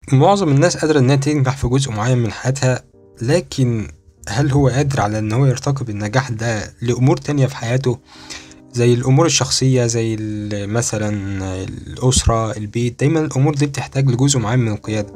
معظم الناس قادرة إنها تنجح في جزء معين من حياتها لكن هل هو قادر على إن هو يرتقي بالنجاح ده لأمور تانية في حياته زي الأمور الشخصية زي ال- مثلا الأسرة البيت دايما الأمور دي بتحتاج لجزء معين من القيادة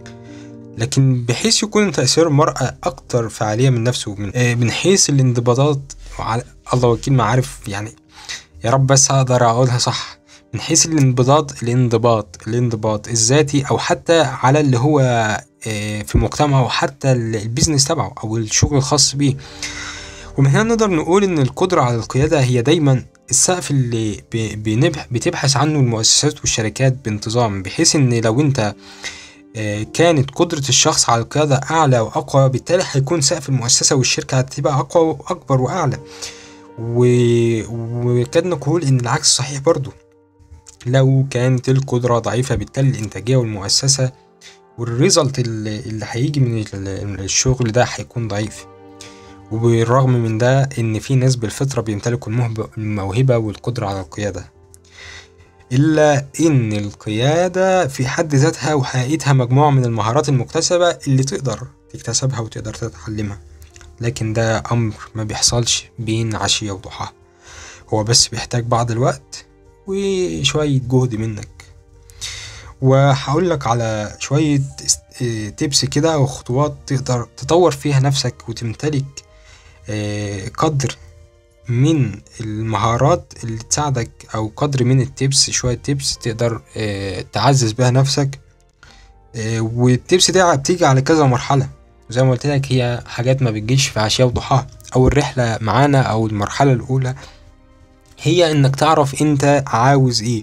لكن بحيث يكون تأثير المرأة أكتر فعالية من نفسه من, آه، من حيث الانضباطات وعلى الله وكيل ما عارف يعني يا رب بس أقدر أقولها صح من حيث الانضباط الانضباط الانضباط الذاتي أو حتى على اللي هو آه، في المجتمع وحتى ال- البيزنس تبعه أو الشغل الخاص بيه ومن هنا نقدر نقول إن القدرة على القيادة هي دايما السقف اللي ب- بنبح- بتبحث عنه المؤسسات والشركات بانتظام بحيث إن لو أنت آه، كانت قدرة الشخص على القيادة أعلى وأقوى بالتالي هيكون سقف المؤسسة والشركة هتبقى أقوى وأكبر وأعلى و... وكاد نقول إن العكس صحيح برضو لو كانت القدرة ضعيفة بالتالي الإنتاجية والمؤسسة والريزلت اللي اللي هيجي من ال- الشغل ده هيكون ضعيف وبالرغم من ده إن في ناس بالفطرة بيمتلكوا المهب- الموهبة والقدرة على القيادة إلا إن القيادة في حد ذاتها وحقيقتها مجموعة من المهارات المكتسبة اللي تقدر تكتسبها وتقدر تتعلمها لكن ده أمر ما بيحصلش بين عشية وضحاها هو بس بيحتاج بعض الوقت وشوية جهد منك وهقول لك على شوية است- آه، تيبس كده أو خطوات تقدر تطور فيها نفسك وتمتلك آه، قدر من المهارات اللي تساعدك او قدر من التبس شوية تبس تقدر آه، تعزز بيها نفسك آه، والتبس دي بتيجي على كذا مرحلة زي ما قلت لك هي حاجات ما بتجيش في عشية وضحاها او الرحلة معانا او المرحلة الاولى هي انك تعرف انت عاوز ايه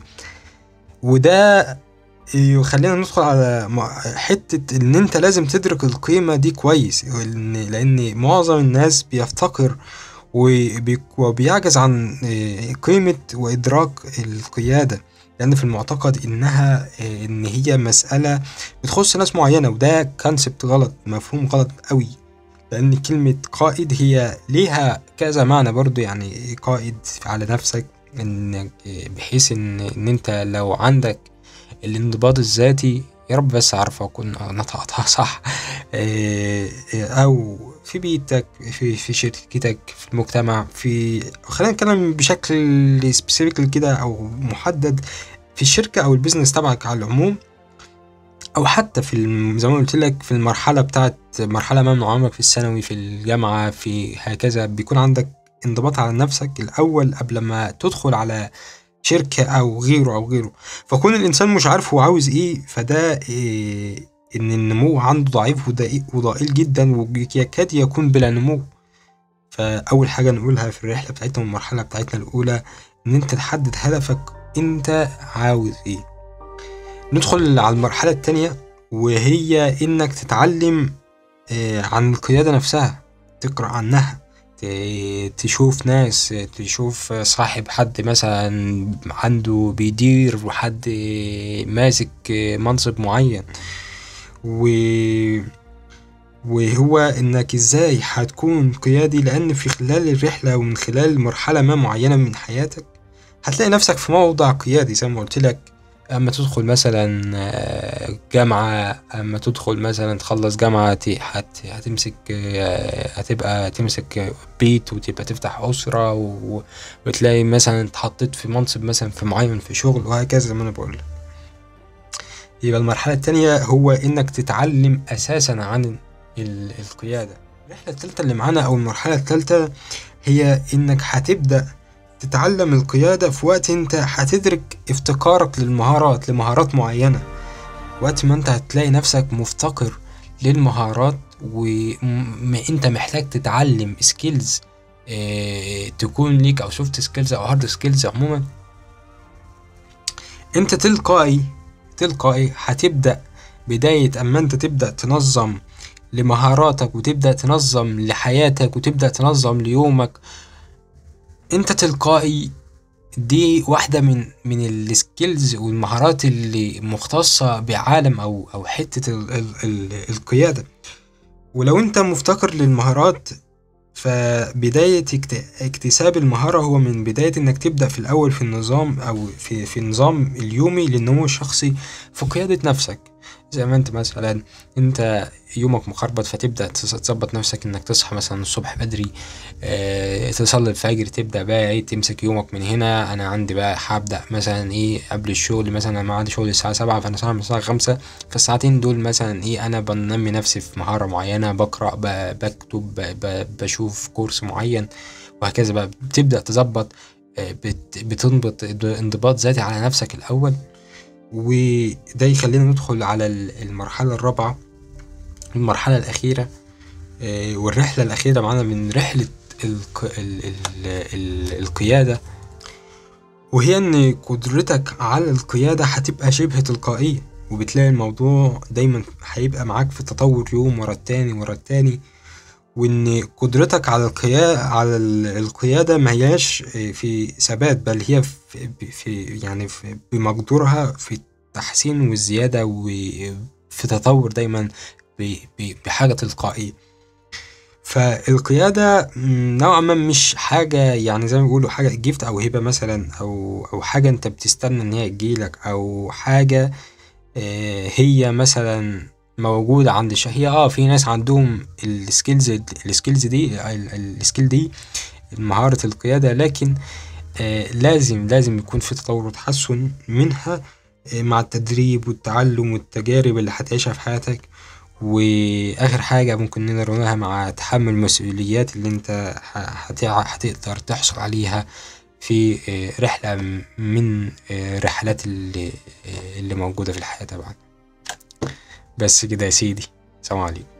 وده يخلينا ندخل على م- حتة ان انت لازم تدرك القيمة دي كويس لان لان معظم الناس بيفتقر وبي- وبيعجز عن آه، قيمة وإدراك القيادة لأن في المعتقد إنها آه، إن هي مسألة بتخص ناس معينة وده كونسبت غلط مفهوم غلط قوي لأن كلمة قائد هي ليها كذا معنى برضو يعني قائد على نفسك إنك آه، بحيث إن إن أنت لو عندك الانضباط الذاتي يا رب بس أعرف أكون نطقتها صح آه، آه، أو في بيتك في في شركتك في المجتمع في خلينا نتكلم بشكل سبيسيفيك كده أو محدد في الشركة أو البيزنس تبعك على العموم أو حتى في الم- زي ما قلت لك في المرحلة بتاعت مرحلة ما من عمرك في الثانوي في الجامعة في هكذا بيكون عندك انضباط على نفسك الأول قبل ما تدخل على شركة أو غيره أو غيره فكون الإنسان مش عارف هو عاوز إيه فده إيه إن النمو عنده ضعيف وضئي- وضئيل جدا ويكاد يكون بلا نمو فأول حاجة نقولها في الرحلة بتاعتنا والمرحلة بتاعتنا الأولى إن أنت تحدد هدفك أنت عاوز إيه ندخل على المرحلة التانية وهي إنك تتعلم آه، عن القيادة نفسها تقرأ عنها ت- تشوف ناس تشوف صاحب حد مثلا عنده بيدير وحد ماسك منصب معين و وهو انك ازاي هتكون قيادي لان في خلال الرحلة ومن خلال مرحلة ما معينة من حياتك هتلاقي نفسك في موضع قيادي زي ما قلت لك اما تدخل مثلا آه، جامعة اما تدخل مثلا تخلص جامعة ت- هت هتمسك آه، هتبقى تمسك بيت وتبقى تفتح أسرة و- وتلاقي مثلا اتحطيت في منصب مثلا في معين في شغل وهكذا زي ما انا بقول يبقى المرحلة التانية هو انك تتعلم اساسا عن ال- القيادة الرحلة التالتة اللي معانا او المرحلة التالتة هي انك هتبدأ تتعلم القيادة في وقت انت هتدرك افتقارك للمهارات لمهارات معينة وقت ما انت هتلاقي نفسك مفتقر للمهارات وانت محتاج تتعلم سكيلز اه تكون ليك او سوفت سكيلز او هارد سكيلز عموما انت تلقائي تلقائي هتبدأ بداية اما انت تبدأ تنظم لمهاراتك وتبدأ تنظم لحياتك وتبدأ تنظم ليومك انت تلقائي دي واحدة من من السكيلز والمهارات اللي مختصة بعالم او او حتة ال ال ال القيادة ولو انت مفتقر للمهارات فبداية اكت- اكتساب المهارة هو من بداية انك تبدأ في الاول في النظام او في في النظام اليومي للنمو الشخصي في قيادة نفسك زي ما انت مثلا انت يومك مخربط فتبدأ تس- تظبط نفسك انك تصحى مثلا الصبح بدري اه تصلي الفجر تبدأ بقى ايه تمسك يومك من هنا انا عندي بقى هبدأ مثلا ايه قبل الشغل مثلا ما عندي شغل الساعة سبعة فانا صاحي من الساعة خمسة فالساعتين دول مثلا ايه انا بنمي نفسي في مهارة معينة بقرأ ب- بكتب ب- ب- بشوف كورس معين وهكذا بقى بتبدأ تظبط آه، بت- بتنضبط انضباط ذاتي على نفسك الأول وده يخلينا ندخل على ال- المرحلة الرابعة المرحلة الأخيرة آه، والرحلة الأخيرة معانا من رحلة الق... ال... ال... ال... القيادة وهي إن قدرتك على القيادة هتبقى شبه تلقائية وبتلاقي الموضوع دايما هيبقى معاك في تطور يوم ورا التاني ورا التاني وإن قدرتك على القيادة على ال- القيادة ما هياش في ثبات بل هي في, في يعني في بمقدورها في التحسين والزيادة وفي تطور دايما ب- ب- بحاجة تلقائية فالقيادة م، نوعا ما مش حاجة يعني زي ما بيقولوا حاجة جيفت أو هبة مثلا أو أو حاجة أنت بتستنى إن هي تجيلك أو حاجة آه، هي مثلا موجودة عند الش... هي اه في ناس عندهم السكيلز السكيلز دي ال- ال- السكيل دي مهارة القيادة لكن آه لازم لازم يكون في تطور وتحسن منها آه مع التدريب والتعلم والتجارب اللي هتعيشها في حياتك وآخر حاجة ممكن نقولها مع تحمل المسؤوليات اللي انت ه- هتع- هتقدر تحصل عليها في آه، رحلة م- من آه، رحلات اللي, آه، اللي موجودة في الحياة طبعا بس كده يا سيدي سلام عليكم